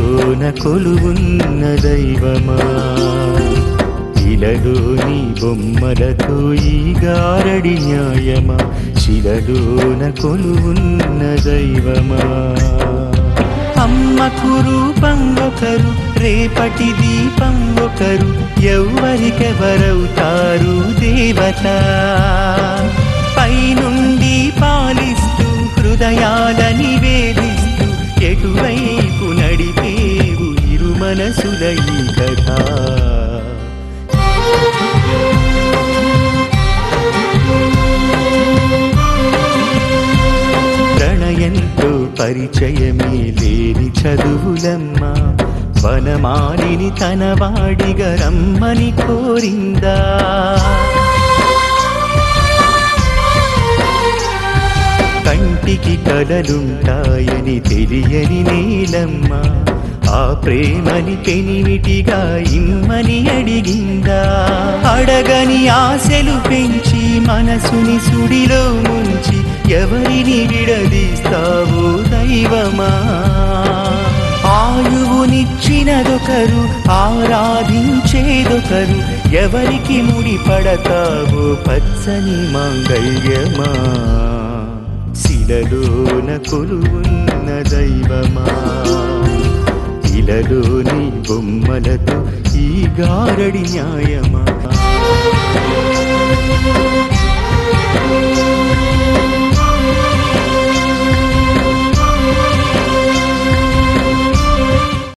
శిలలోన కొలువున్న దైవమా ఇలలోని బొమ్మలతో ఈ గారడి న్యాయమా శిలలోన కొలువున్న దైవమా అమ్మకు రూపం ఒకరు రేపటి దీపం ఒకరు ఎవ్వరికెవరవుతారు దేవత పైనుండి పాలిస్తూ హృదయాలని వేధిస్తూ ఎటువైపు నడిపేవు ఇరు మనసుల ఈ కథ ప్రణయంతో పరిచయమే లేని చదువులమ్మ వనమాలిని తన వాడిగా రమ్మని కోరిందా కంటికి కలలుంటాయని తెలియని నేలమ్మ ఆ ప్రేమని పెనిమిటిగా ఇమ్మని అడిగిందా అడగని ఆశలు పెంచి మనసుని సుడిలో ముంచి ఎవరిని విడదీస్తావో దైవమా ఆయువునిచ్చినదొకరు ఆరాధించేదొకరు ఎవరికి ముడి పడతావో పచ్చని మాంగళ్యమా శిలలోన కొలువున్న దైవమా ఇలలోని బొమ్మలతో ఈ గారడి న్యాయమా